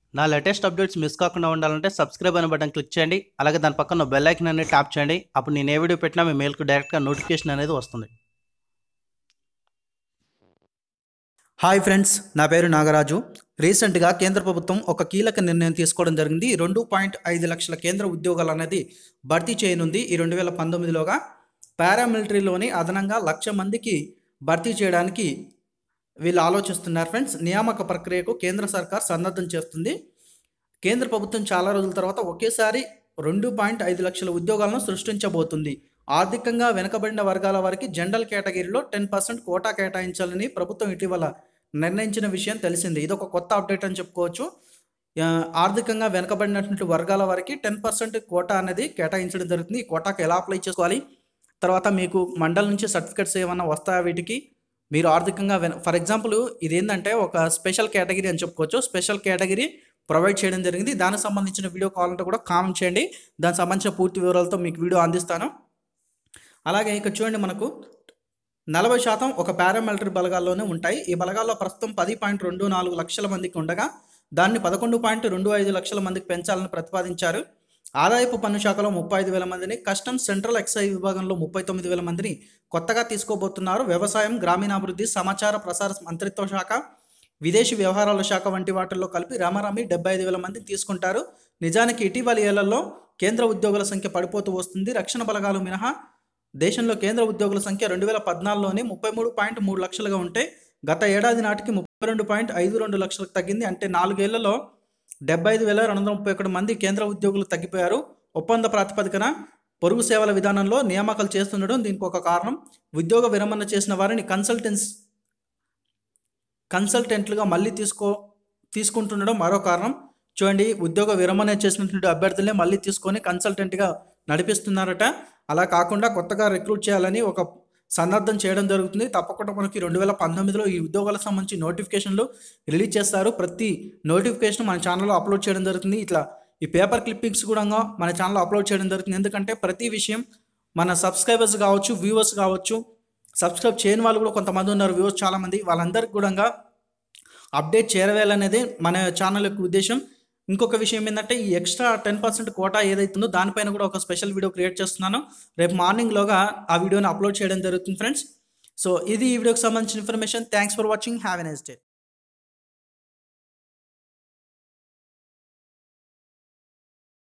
నా latest updates miss కాకుండా ఉండాలంటే సబ్స్క్రైబ్ అనే బటన్ క్లిక్ చేయండి అలాగే దాని పక్కన బెల్ ఐకన్ అనేది ట్యాప్ చేయండి అప్పుడు నేను ఏ వీడియో పెట్టినా మీ మెయిల్కి డైరెక్ట్గా నోటిఫికేషన్ అనేది వస్తుంది హాయ్ ఫ్రెండ్స్ నా పేరు నాగరాజు రీసెంట్గా కేంద్ర ప్రభుత్వం ఒక కీలక నిర్ణయం తీసుకోవడం జరిగింది రెండు పాయింట్ ఐదు లక్షల కేంద్ర ఉద్యోగాలు అనేది భర్తీ చేయనుంది ఈ రెండు వేల పంతొమ్మిదిలోగా పారామిలిటరీలోని అదనంగా లక్ష మందికి భర్తీ చేయడానికి వీళ్ళు ఆలోచిస్తున్నారు ఫ్రెండ్స్ నియామక ప్రక్రియకు కేంద్ర సర్కార్ సన్నద్ధం చేస్తుంది కేంద్ర ప్రభుత్వం చాలా రోజుల తర్వాత ఒకేసారి రెండు పాయింట్ ఐదు లక్షల ఉద్యోగాలను సృష్టించబోతుంది ఆర్థికంగా వెనుకబడిన వర్గాల వారికి జనరల్ కేటగిరీలో టెన్ పర్సెంట్ కోటా కేటాయించాలని ప్రభుత్వం ఇటీవల నిర్ణయించిన విషయం తెలిసింది ఇది ఒక కొత్త అప్డేట్ అని చెప్పుకోవచ్చు ఆ, ఆర్థికంగా వెనుకబడినటువంటి వర్గాల వారికి టెన్ పర్సెంట్ కోటా అనేది కేటాయించడం జరుగుతుంది ఈ కోటాకు ఎలా అప్లై చేసుకోవాలి తర్వాత మీకు మండల్ నుంచి సర్టిఫికెట్స్ ఏమైనా వస్తాయా వీటికి మీరు ఆర్థికంగా వెన ఫర్ ఎగ్జాంపుల్ ఇది ఏంటంటే ఒక స్పెషల్ కేటగిరీ అని చెప్పుకోవచ్చు స్పెషల్ కేటగిరీ ప్రొవైడ్ చేయడం జరిగింది దానికి సంబంధించిన వీడియో కావాలంటే కూడా కామెంట్ చేయండి దానికి సంబంధించిన పూర్తి వివరాలతో మీకు వీడియో అందిస్తాను అలాగే ఇక్కడ చూడండి మనకు నలభై శాతం ఒక పారామిలిటరీ బలగాల్లోనే ఉంటాయి ఈ బలగాల్లో ప్రస్తుతం పది పాయింట్ రెండు నాలుగు లక్షల మందికి ఉండగా దాన్ని పదకొండు పాయింట్ రెండు ఐదు లక్షల మందికి పెంచాలని ప్రతిపాదించారు ఆదాయపు పన్ను శాఖలో ముప్పై ఐదు వేల మందిని కస్టమ్స్ సెంట్రల్ ఎక్సైజ్ విభాగంలో ముప్పై తొమ్మిది వేల మందిని కొత్తగా తీసుకోబోతున్నారు వ్యవసాయం గ్రామీణాభివృద్ధి సమాచార ప్రసార మంత్రిత్వ శాఖ విదేశీ వ్యవహారాల శాఖ వంటి వాటిల్లో కలిపి రామారామి డెబ్బై ఐదు వేల మందిని తీసుకుంటారు నిజానికి ఇటీవలి ఏళ్లలో కేంద్ర ఉద్యోగుల సంఖ్య పడిపోతూ వస్తుంది రక్షణ బలగాలు మినహా దేశంలో కేంద్ర ఉద్యోగుల సంఖ్య రెండు వేల పద్నాలుగులోనే ముప్పై మూడు పాయింట్ మూడు లక్షలుగా ఉంటే గత ఏడాది నాటికి ముప్పై రెండు పాయింట్ ఐదు రెండు లక్షలకు తగ్గింది అంటే నాలుగేళ్లలో డెబ్బై ఐదు వేల రెండు వందల ముప్పై ఒకటి మంది కేంద్ర ఉద్యోగులు తగ్గిపోయారు ఒప్పంద ప్రాతిపదికన పొరుగు సేవల విధానంలో నియామకాలు చేస్తుండడం దీనికి ఒక కారణం ఉద్యోగ విరమణ చేసిన వారిని కన్సల్టెన్స్ కన్సల్టెంట్లుగా మళ్ళీ తీసుకో తీసుకుంటుండడం మరో కారణం చూడండి ఉద్యోగ విరమణ చేసినటువంటి అభ్యర్థులనే మళ్ళీ తీసుకొని కన్సల్టెంట్గా నడిపిస్తున్నారట అలా కాకుండా కొత్తగా రిక్రూట్ చేయాలని ఒక సన్నద్ధం చేయడం జరుగుతుంది తప్పకుండా మనకి రెండు వేల పంతొమ్మిదిలో ఈ ఉద్యోగాలకు సంబంధించి నోటిఫికేషన్లు రిలీజ్ చేస్తారు ప్రతి నోటిఫికేషన్ మన ఛానల్లో అప్లోడ్ చేయడం జరుగుతుంది ఇట్లా ఈ పేపర్ క్లిప్పింగ్స్ కూడా మన ఛానల్లో అప్లోడ్ చేయడం జరుగుతుంది ఎందుకంటే ప్రతి విషయం మన సబ్స్క్రైబర్స్ కావచ్చు వ్యూవర్స్ కావచ్చు సబ్స్క్రైబ్ చేయని వాళ్ళు కూడా కొంతమంది ఉన్నారు వ్యూవర్స్ చాలామంది వాళ్ళందరికీ కూడా అప్డేట్ చేరవేయాలనేది మన ఛానల్ యొక్క ఉద్దేశం ఇంకొక విషయం ఏంటంటే ఈ ఎక్స్ట్రా టెన్ పర్సెంట్ కోటా ఏదైతుందో దానిపైన కూడా ఒక స్పెషల్ వీడియో క్రియేట్ చేస్తున్నాను రేపు మార్నింగ్లోగా ఆ వీడియోని అప్లోడ్ చేయడం జరుగుతుంది ఫ్రెండ్స్ సో ఇది ఈ వీడియోకి సంబంధించిన information thanks for watching have a nice day